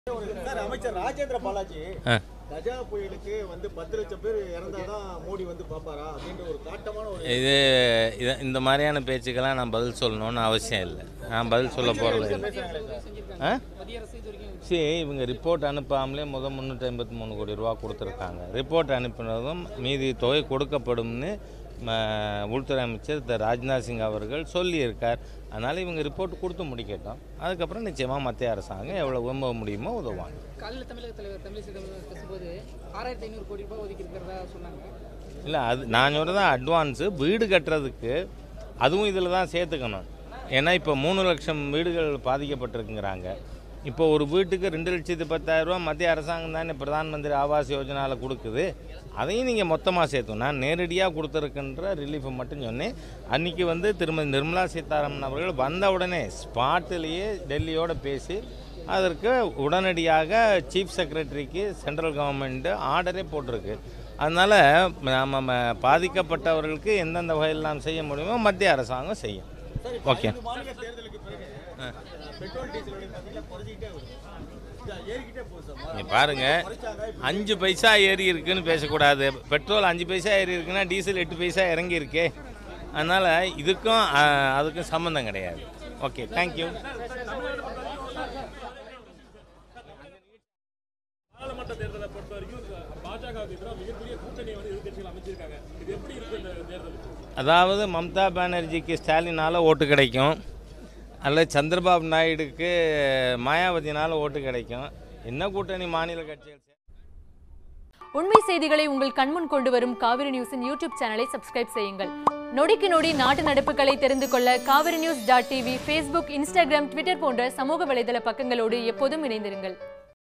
Sir அமைச்சர் ராஜேந்திர பாலாஜி ஆ. கஜா புயலுக்கு வந்து பத்து லட்சம் பேர் இறந்தாதான் மோடி வந்து பாப்பாரா அப்படின்ற ஒரு காட்டமான ஒரு இது இது இந்த மாதிரியான பேச்சுக்கெல்லாம் நான் பதில் சொல்லணும்னு அவசியம் இல்லை நான் பதில் சொல்ல போகிறது இல்லை ஆ சரி இவங்க ரிப்போர்ட் அனுப்பாமலே முதல் முந்நூற்றி ஐம்பத்தி மூணு கோடி ரூபா கொடுத்துருக்காங்க ரிப்போர்ட் அனுப்பினதும் மீதி தொகை கொடுக்கப்படும்னு ம, உள்துறை அமைச்சர் திரு ராஜ்நாத் சிங் அவர்கள் சொல்லியிருக்கார் அதனால் இவங்க ரிப்போர்ட் கொடுத்து முடிக்கட்டும் அதுக்கப்புறம் நிச்சயமாக மத்திய அரசாங்கம் எவ்வளோ உதவ முடியுமோ உதவுவாங்க காலையில் தமிழக தலைவர் தமிழிசை தலைவர் பேசும்போது ஆறாயிரத்தி ஐநூறு கோடி ரூபாய் ஒதுக்கி இருக்கிறதா சொன்னாங்க இல்லை அது நான் சொல்கிறது அட்வான்ஸு வீடு கட்டுறதுக்கு அதுவும் இதில் தான் சேர்த்துக்கணும் ஏன்னா இப்போ மூணு லட்சம் வீடுகள் பாதிக்கப்பட்டிருக்குங்கிறாங்க இப்போ ஒரு வீட்டுக்கு ரெண்டு லட்சத்து பத்தாயிரரூபா மத்திய அரசாங்கம் தானே பிரதான் மந்திரி ஆவாஸ் யோஜனாவில் கொடுக்குது அதையும் நீங்கள் மொத்தமாக சேர்த்தோம் நான் நேரடியாக கொடுத்துருக்கின்ற ரிலீஃபை மட்டும் சொன்னேன் அன்றைக்கி வந்து திருமதி நிர்மலா சீதாராமன் அவர்கள் வந்த உடனே ஸ்பாட்டிலேயே டெல்லியோட பேசி அதற்கு உடனடியாக சீஃப் செக்ரட்டரிக்கு சென்ட்ரல் கவர்மெண்ட்டு ஆர்டரே போட்டிருக்கு அதனால் நம்ம பாதிக்கப்பட்டவர்களுக்கு எந்தெந்த வகையில் நாம் செய்ய முடியுமோ மத்திய அரசாங்கம் செய்யும் ஓகே ஐந்து மாநில தேர்தலுக்கு பிறகு பெட்ரோல் டீசல் விலை பார்த்தீங்கன்னா குறைஞ்சிக்கிட்டே வருது இது ஏறிக்கிட்டே போகுது சார் இங்கே பாருங்கள் அஞ்சு பைசா ஏறி இருக்குன்னு பேசக்கூடாது பெட்ரோல் அஞ்சு பைசா ஏறி இருக்குன்னா டீசல் எட்டு பைசா இறங்கி இருக்கே அதனால் இதுக்கும் ஆ, அதுக்கும் சம்மந்தம் கிடையாது ஓகே தேங்க்யூ நாடாளுமன்ற தேர்தலை பொறுத்த வரைக்கும் பாஜகவுக்கு எதிராக மிகப்பெரிய கூட்டணி வந்து எதிர்கட்சிகள் அமைச்சிருக்காங்க இது எப்படி இருக்கு இந்த தேர்தல் அதாவது மம்தா பானர்ஜிக்கு ஸ்டாலினால் ஓட்டு கிடைக்கும் அல்லது சந்திரபாபு நாயுடுக்கு மாயாவதினால் ஓட்டு கிடைக்கும் என்ன கூட்டணி மாநில கட்சிகள் சே- உண்மை செய்திகளை உங்கள் கண்முன் கொண்டு வரும் காவிரி நியூஸின் யூடியூப் சேனலை சப்ஸ்கிரைப் செய்யுங்கள் நொடிக்கு நொடி நாட்டு நடப்புகளை தெரிந்து கொள்ள Kaveri news dot TV Facebook Instagram Twitter போன்ற சமூக வலைதள பக்கங்களோடு எப்போதும் இணைந்திருங்கள்